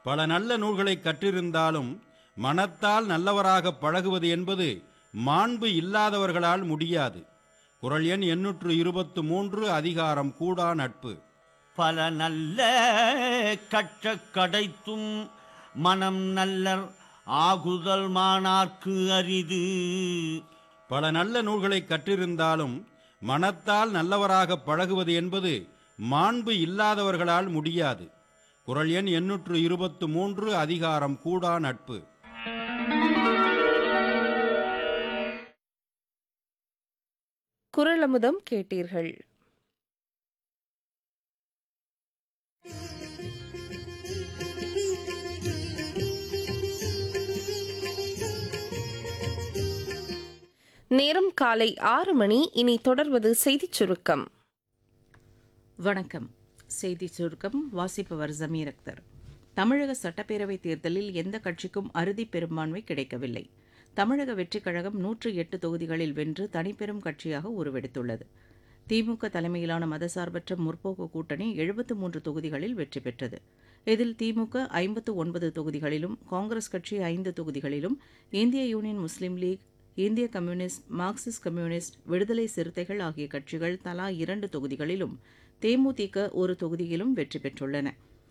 பல நல்ல நூல்களை கற்றிருந்தாலும் மனத்தால் நல்லவராக பழகுவது என்பது மாண்பு இல்லாதவர்களால் முடியாது குரல் எண் எண்ணூற்று இருபத்து மூன்று அதிகாரம் கூடா நட்பு பல நல்ல கற்ற கடைத்தும் மனம் நல்லர் ஆகுதல் மானார்க்கு அரிது பல நல்ல நூல்களை கற்றிருந்தாலும் மனத்தால் நல்லவராக பழகுவது என்பது மாண்பு இல்லாதவர்களால் முடியாது குரல் எண் எண்ணூற்று இருபத்து மூன்று அதிகாரம் கூடா நட்பு குரலமுதம் கேட்டீர்கள் நேரம் காலை ஆறு மணி இனி தொடர்வது செய்திச் சுருக்கம் வணக்கம் செய்தி சுருக்கம் வாசிப்பவர் ஜமீர் அக்தர் தமிழக சட்டப்பேரவைத் தேர்தலில் எந்த கட்சிக்கும் அறுதி பெரும்பான்மை கிடைக்கவில்லை தமிழக வெற்றிக் கழகம் நூற்று எட்டு தொகுதிகளில் வென்று தனிப்பெரும் கட்சியாக உருவெடுத்துள்ளது திமுக தலைமையிலான மதசார்பற்ற முற்போக்கு கூட்டணி எழுபத்து மூன்று தொகுதிகளில் வெற்றி பெற்றது இதில் திமுக ஐம்பத்து ஒன்பது தொகுதிகளிலும் காங்கிரஸ் கட்சி ஐந்து தொகுதிகளிலும் இந்திய யூனியன் முஸ்லீம் லீக் இந்திய கம்யூனிஸ்ட் மார்க்சிஸ்ட் கம்யூனிஸ்ட் விடுதலை சிறுத்தைகள் ஆகிய கட்சிகள் தலா இரண்டு தொகுதிகளிலும் தேமுதிக ஒரு தொகுதியிலும் வெற்றி பெற்றுள்ளன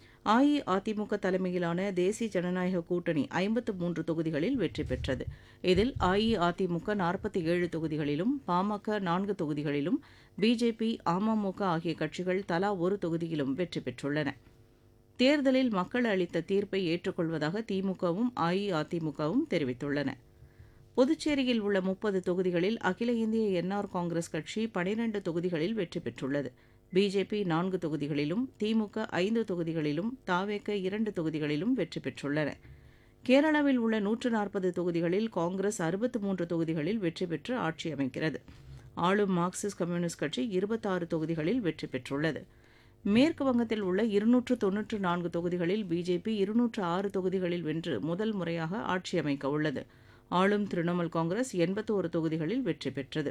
அஇஅதிமுக தலைமையிலான தேசிய ஜனநாயக கூட்டணி ஐம்பத்து மூன்று தொகுதிகளில் வெற்றி பெற்றது இதில் அஇஅதிமுக நாற்பத்தி ஏழு தொகுதிகளிலும் பாமக நான்கு தொகுதிகளிலும் பிஜேபி அமமுக ஆகிய கட்சிகள் தலா ஒரு தொகுதியிலும் வெற்றி பெற்றுள்ளன தேர்தலில் மக்கள் அளித்த தீர்ப்பை ஏற்றுக்கொள்வதாக திமுகவும் அஇஅதிமுகவும் தெரிவித்துள்ளன புதுச்சேரியில் உள்ள முப்பது தொகுதிகளில் அகில இந்திய என்ஆர் காங்கிரஸ் கட்சி பனிரண்டு தொகுதிகளில் வெற்றி பெற்றுள்ளது பிஜேபி நான்கு தொகுதிகளிலும் திமுக ஐந்து தொகுதிகளிலும் தாவேக இரண்டு தொகுதிகளிலும் வெற்றி பெற்றுள்ளன கேரளாவில் உள்ள நூற்று நாற்பது தொகுதிகளில் காங்கிரஸ் அறுபத்து மூன்று தொகுதிகளில் வெற்றி பெற்று ஆட்சி அமைக்கிறது ஆளும் மார்க்சிஸ்ட் கம்யூனிஸ்ட் கட்சி இருபத்தாறு தொகுதிகளில் வெற்றி பெற்றுள்ளது மேற்கு வங்கத்தில் உள்ள இருநூற்று தொன்னூற்று நான்கு தொகுதிகளில் பிஜேபி இருநூற்று ஆறு தொகுதிகளில் வென்று முதல் முறையாக ஆட்சி அமைக்க உள்ளது ஆளும் திரிணாமுல் காங்கிரஸ் எண்பத்தோரு தொகுதிகளில் வெற்றி பெற்றது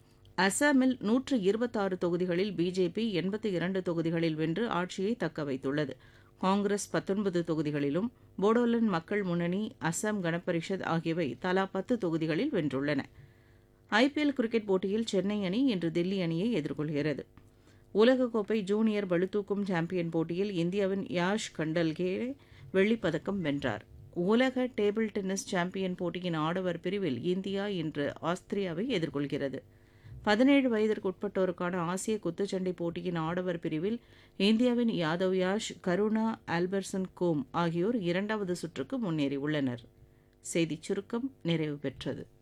அசாமில் நூற்று இருபத்தாறு தொகுதிகளில் பிஜேபி எண்பத்தி இரண்டு தொகுதிகளில் வென்று ஆட்சியை தக்க வைத்துள்ளது காங்கிரஸ் பத்தொன்பது தொகுதிகளிலும் போடோலாந்து மக்கள் முன்னணி அசாம் கணபரிஷத் ஆகியவை தலா பத்து தொகுதிகளில் வென்றுள்ளன ஐபிஎல் கிரிக்கெட் போட்டியில் சென்னை அணி இன்று தில்லி அணியை எதிர்கொள்கிறது உலகக்கோப்பை ஜூனியர் பளுதூக்கும் சாம்பியன் போட்டியில் இந்தியாவின் யாஷ் கண்டல்கே வெள்ளிப்பதக்கம் வென்றார் உலக டேபிள் டென்னிஸ் சாம்பியன் போட்டியின் ஆடவர் பிரிவில் இந்தியா இன்று ஆஸ்திரியாவை எதிர்கொள்கிறது பதினேழு வயதிற்குட்பட்டோருக்கான ஆசிய குத்துச்சண்டை போட்டியின் ஆடவர் பிரிவில் இந்தியாவின் யாதவ் யாஷ் கருணா ஆல்பர்சன் கோம் ஆகியோர் இரண்டாவது சுற்றுக்கு முன்னேறியுள்ளனர் செய்திச் சுருக்கம் நிறைவு பெற்றது